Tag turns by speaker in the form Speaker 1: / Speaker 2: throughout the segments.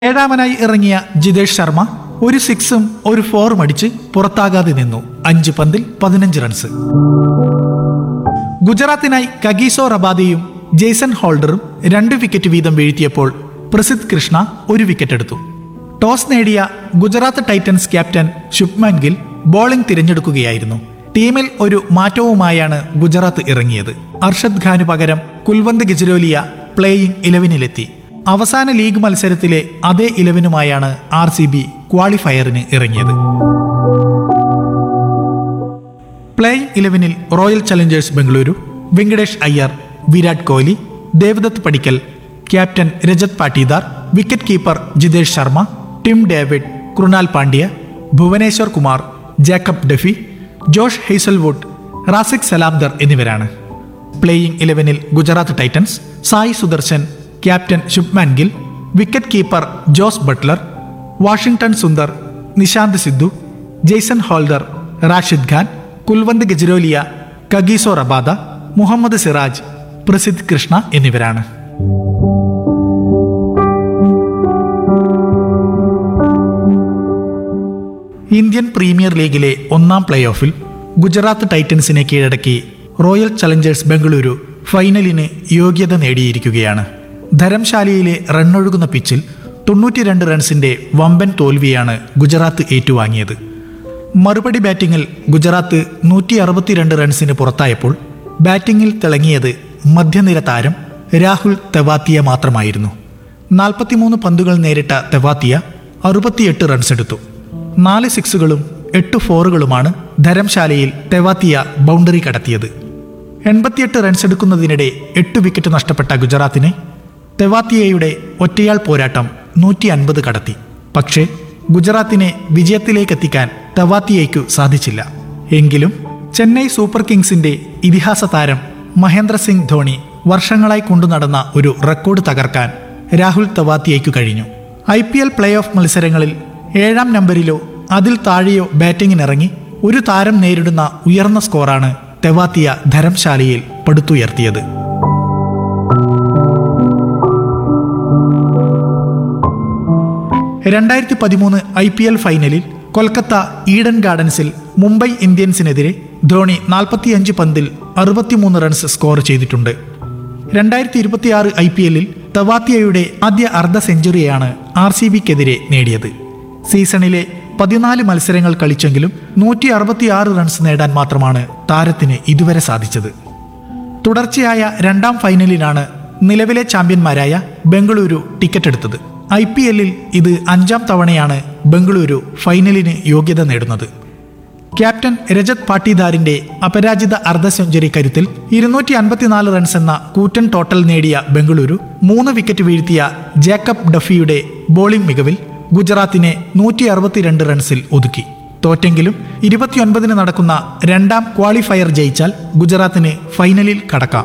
Speaker 1: ഏഴാമനായി ഇറങ്ങിയ ജിതേഷ് ശർമ്മ ഒരു സിക്സും ഒരു ഫോറും അടിച്ച് പുറത്താകാതെ നിന്നു അഞ്ച് പന്തിൽ പതിനഞ്ച് റൺസ് ഗുജറാത്തിനായി കഗീസോ റബാദയും ജെയ്സൺ ഹോൾഡറും രണ്ട് വിക്കറ്റ് വീതം വീഴ്ത്തിയപ്പോൾ പ്രസിദ്ധ് കൃഷ്ണ ഒരു വിക്കറ്റ് എടുത്തു ടോസ് നേടിയ Gujarat Titans captain Shubman Gill bowling തിരഞ്ഞെടുക്കുകയായിരുന്നു ടീമിൽ ഒരു മാറ്റവുമായാണ് ഗുജറാത്ത് ഇറങ്ങിയത് അർഷദ് ഖാന് പകരം കുൽവന്ത് ഗിജ്രോലിയ പ്ലേയിംഗ് ഇലവനിലെത്തി അവസാന ലീഗ് മത്സരത്തിലെ അതേ ഇലവനുമായാണ് ആർ സി ബി ക്വാളിഫയറിന് ഇറങ്ങിയത് പ്ലേയിങ് ഇലവനിൽ Royal Challengers Bengaluru Venkatesh Iyer Virat Kohli Devdutt Padikkal captain Rajat Patidar wicket keeper Jitesh Sharma Tim David Krunal Pandya Bhuvneshwar Kumar Jacob Duffy Josh Hazlewood Rasikh സലാബ്ദർ എന്നിവരാണ് പ്ലേയിങ് ഇലവനിൽ Gujarat Titans Sai Sudharsan captain Shubman Gill wicket keeper Jos Buttler Washington Sundar Nishant Sidhu Jason Holder Rashid Khan Kulwant Khejroliya Kagiso Rabada Muhammad Siraj Prasidh Krishna എന്നിവരാണ് ഇന്ത്യൻ പ്രീമിയർ ലീഗിലെ ഒന്നാം പ്ലേ ഓഫിൽ ഗുജറാത്ത് ടൈറ്റൻസിനെ കീഴടക്കി റോയൽ ചലഞ്ചേഴ്സ് ബംഗളൂരു ഫൈനലിന് യോഗ്യത നേടിയിരിക്കുകയാണ് ധരംശാലയിലെ റണ്ണൊഴുകുന്ന പിച്ചിൽ തൊണ്ണൂറ്റിരണ്ട് റൺസിന്റെ വമ്പൻ തോൽവിയാണ് ഗുജറാത്ത് ഏറ്റുവാങ്ങിയത് മറുപടി ബാറ്റിംഗിൽ ഗുജറാത്ത് നൂറ്റി അറുപത്തിരണ്ട് റൺസിന് പുറത്തായപ്പോൾ ബാറ്റിംഗിൽ തിളങ്ങിയത് മധ്യനിര താരം രാഹുൽ തെവാത്തിയ മാത്രമായിരുന്നു നാൽപ്പത്തിമൂന്ന് പന്തുകൾ നേരിട്ട തെവാത്തിയ അറുപത്തിയെട്ട് റൺസ് എടുത്തു നാല് സിക്സുകളും എട്ട് ഫോറുകളുമാണ് ധരംശാലയിൽ തെവാത്തിയ ബൗണ്ടറി കടത്തിയത് എൺപത്തിയെട്ട് റൺസ് എടുക്കുന്നതിനിടെ എട്ട് വിക്കറ്റ് നഷ്ടപ്പെട്ട ഗുജറാത്തിനെ തെവാത്തിയയുടെ ഒറ്റയാൾ പോരാട്ടം നൂറ്റി അൻപത് കടത്തി പക്ഷേ ഗുജറാത്തിനെ വിജയത്തിലേക്കെത്തിക്കാൻ തെവാത്തിയയ്ക്കു സാധിച്ചില്ല എങ്കിലും ചെന്നൈ സൂപ്പർ കിങ്സിന്റെ ഇതിഹാസ താരം മഹേന്ദ്ര സിംഗ് ധോണി വർഷങ്ങളായി കൊണ്ടുനടന്ന ഒരു റെക്കോർഡ് തകർക്കാൻ രാഹുൽ തവാത്തിയയ്ക്കു കഴിഞ്ഞു I P L play off മത്സരങ്ങളിൽ ഏഴാം നമ്പരിലോ അതിൽ താഴെയോ ബാറ്റിംഗിനിറങ്ങി ഒരു താരം നേരിടുന്ന ഉയർന്ന സ്കോറാണ് തെവാത്തിയ ധരംശാലയിൽ പടുത്തുയർത്തിയത് രണ്ടായിരത്തി പതിമൂന്ന് ഐ പി എൽ ഫൈനലിൽ കൊൽക്കത്ത ഈഡൻ ഗാർഡൻസിൽ മുംബൈ ഇന്ത്യൻസിനെതിരെ ധോണി നാൽപ്പത്തിയഞ്ച് പന്തിൽ അറുപത്തിമൂന്ന് റൺസ് സ്കോർ ചെയ്തിട്ടുണ്ട് രണ്ടായിരത്തി ഇരുപത്തിയാറ് ഐ പി എല്ലിൽ തവാത്തിയയുടെ ആദ്യ അർദ്ധ സെഞ്ചുറിയാണ് ആർ സി ബിക്കെതിരെ നേടിയത് സീസണിലെ പതിനാല് മത്സരങ്ങൾ കളിച്ചെങ്കിലും നൂറ്റി അറുപത്തിയാറ് റൺസ് നേടാൻ മാത്രമാണ് താരത്തിന് ഇതുവരെ സാധിച്ചത് തുടർച്ചയായ രണ്ടാം ഫൈനലിനാണ് നിലവിലെ ചാമ്പ്യന്മാരായ ബംഗളൂരു ടിക്കറ്റ് എടുത്തത് ഐ പി എല്ലിൽ ഇത് അഞ്ചാം തവണയാണ് ബംഗളൂരു ഫൈനലിന് യോഗ്യത നേടുന്നത് ക്യാപ്റ്റൻ രജത് പാട്ടീദാറിന്റെ അപരാജിത അർദ്ധ സെഞ്ചുറി കരുത്തിൽ ഇരുന്നൂറ്റി അൻപത്തിനാല് റൺസ് എന്ന കൂറ്റൻ ടോട്ടൽ നേടിയ ബംഗളൂരു മൂന്ന് വിക്കറ്റ് വീഴ്ത്തിയ ജേക്കബ് ഡഫിയുടെ ബോളിംഗ് മികവിൽ ഗുജറാത്തിനെ നൂറ്റി അറുപത്തിരണ്ട് റൺസിൽ ഒതുക്കി തോറ്റെങ്കിലും ഇരുപത്തിയൊൻപതിന് നടക്കുന്ന രണ്ടാം ക്വാളിഫയർ ജയിച്ചാൽ ഗുജറാത്തിന് ഫൈനലിൽ കടക്കാം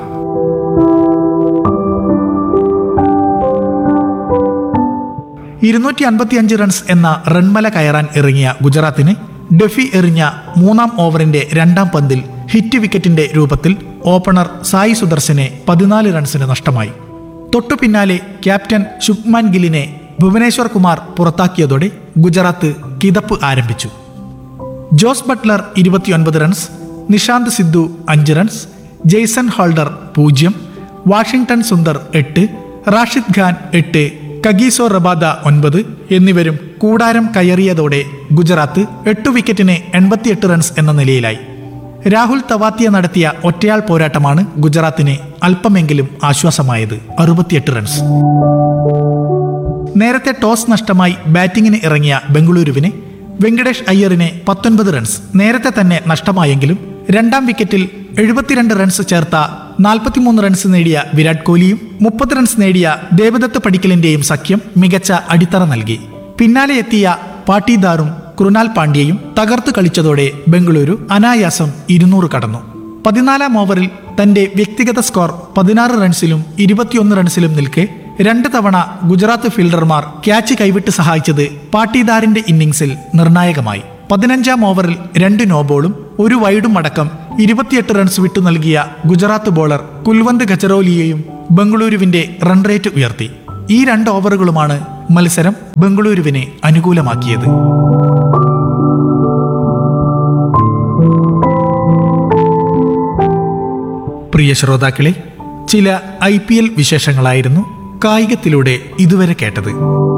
Speaker 1: ഇരുന്നൂറ്റി അൻപത്തിയഞ്ച് റൺസ് എന്ന റൺമല കയറാൻ ഇറങ്ങിയ ഗുജറാത്തിന് ഡെഫി എറിഞ്ഞ മൂന്നാം ഓവറിന്റെ രണ്ടാം പന്തിൽ ഹിറ്റ് വിക്കറ്റിന്റെ രൂപത്തിൽ ഓപ്പണർ സായി സുദർശനെ പതിനാല് റൺസിന് നഷ്ടമായി തൊട്ടു പിന്നാലെ ക്യാപ്റ്റൻ ശുഭ്മാൻ ഗില്ലിനെ ഭുവനേശ്വർ കുമാർ പുറത്താക്കിയതോടെ ഗുജറാത്ത് കിതപ്പ് ആരംഭിച്ചു ജോസ് ബട്ട്ലർ ഇരുപത്തിയൊൻപത് റൺസ് നിഷാന്ത് സിദ്ധു അഞ്ച് റൺസ് ജെയ്സൺ ഹോൾഡർ പൂജ്യം വാഷിംഗ്ടൺ സുന്ദർ എട്ട് റാഷിദ് ഖാൻ എട്ട് കഗീസോ റബാദ ഒൻപത് എന്നിവരും കൂടാരം കയറിയതോടെ ഗുജറാത്ത് എട്ട് വിക്കറ്റിന് എൺപത്തിയെട്ട് റൺസ് എന്ന നിലയിലായി രാഹുൽ തവാത്തിയ നടത്തിയ ഒറ്റയാൾ പോരാട്ടമാണ് ഗുജറാത്തിന് അല്പമെങ്കിലും ആശ്വാസമായത് അറുപത്തിയെട്ട് റൺസ് നേരത്തെ ടോസ് നഷ്ടമായി ബാറ്റിംഗിന് ഇറങ്ങിയ ബംഗളൂരുവിന് വെങ്കടേഷ് അയ്യറിനെ പത്തൊൻപത് റൺസ് നേരത്തെ തന്നെ നഷ്ടമായെങ്കിലും രണ്ടാം വിക്കറ്റിൽ എഴുപത്തിരണ്ട് റൺസ് ചേർത്ത നാൽപ്പത്തിമൂന്ന് റൺസ് നേടിയ വിരാട് കോഹ്ലിയും മുപ്പത് റൺസ് നേടിയ ദേവദത്ത് പടിക്കലിന്റെയും സഖ്യം മികച്ച അടിത്തറ നൽകി പിന്നാലെ എത്തിയ പാട്ടീദാറും കൃണാൽ പാണ്ഡ്യയും തകർത്തു കളിച്ചതോടെ ബംഗളൂരു അനായാസം ഇരുന്നൂറ് കടന്നു പതിനാലാം ഓവറിൽ തന്റെ വ്യക്തിഗത സ്കോർ പതിനാറ് റൺസിലും ഇരുപത്തിയൊന്ന് റൺസിലും നിൽക്കെ രണ്ട് തവണ ഗുജറാത്ത് ഫീൽഡർമാർ ക്യാച്ച് കൈവിട്ട് സഹായിച്ചത് പാട്ടീദാറിന്റെ ഇന്നിംഗ്സിൽ നിർണായകമായി പതിനഞ്ചാം ഓവറിൽ രണ്ട് നോബോളും ഒരു വൈഡും അടക്കം ഇരുപത്തിയെട്ട് റൺസ് വിട്ടു നൽകിയ ഗുജറാത്ത് ബോളർ കുൽവന്ത് ഖച്ചറോലിയെയും ബംഗളൂരുവിന്റെ റൺ റേറ്റ് ഉയർത്തി ഈ രണ്ട് ഓവറുകളുമാണ് മത്സരം ബംഗളൂരുവിനെ അനുകൂലമാക്കിയത് പ്രിയ ശ്രോതാക്കളെ ചില ഐ പി എൽ വിശേഷങ്ങളായിരുന്നു കായികത്തിലൂടെ ഇതുവരെ കേട്ടത്